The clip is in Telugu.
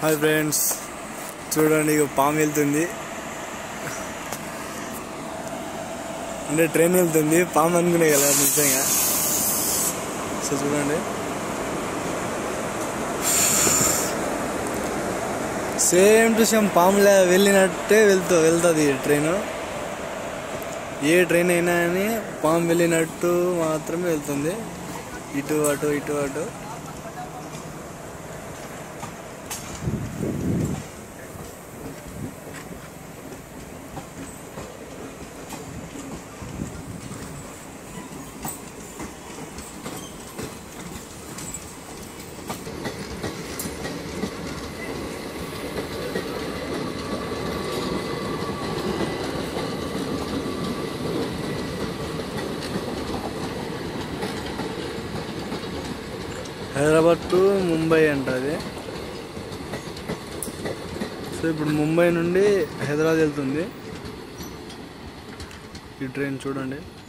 హాయ్ ఫ్రెండ్స్ చూడండి ఇక పాము వెళ్తుంది అంటే ట్రైన్ వెళ్తుంది పాము అనుకునే కదా నిజంగా సో చూడండి సేమ్ టు సేమ్ పాములే వెళ్ళినట్టే వెళ్తూ వెళ్తుంది ట్రైన్ ఏ ట్రైన్ అయినా అని పాము వెళ్ళినట్టు మాత్రమే వెళ్తుంది ఇటు అటు ఇటు అటు హైదరాబాద్ టు ముంబై అంట అది సో ఇప్పుడు ముంబై నుండి హైదరాబాద్ వెళ్తుంది ఈ ట్రైన్ చూడండి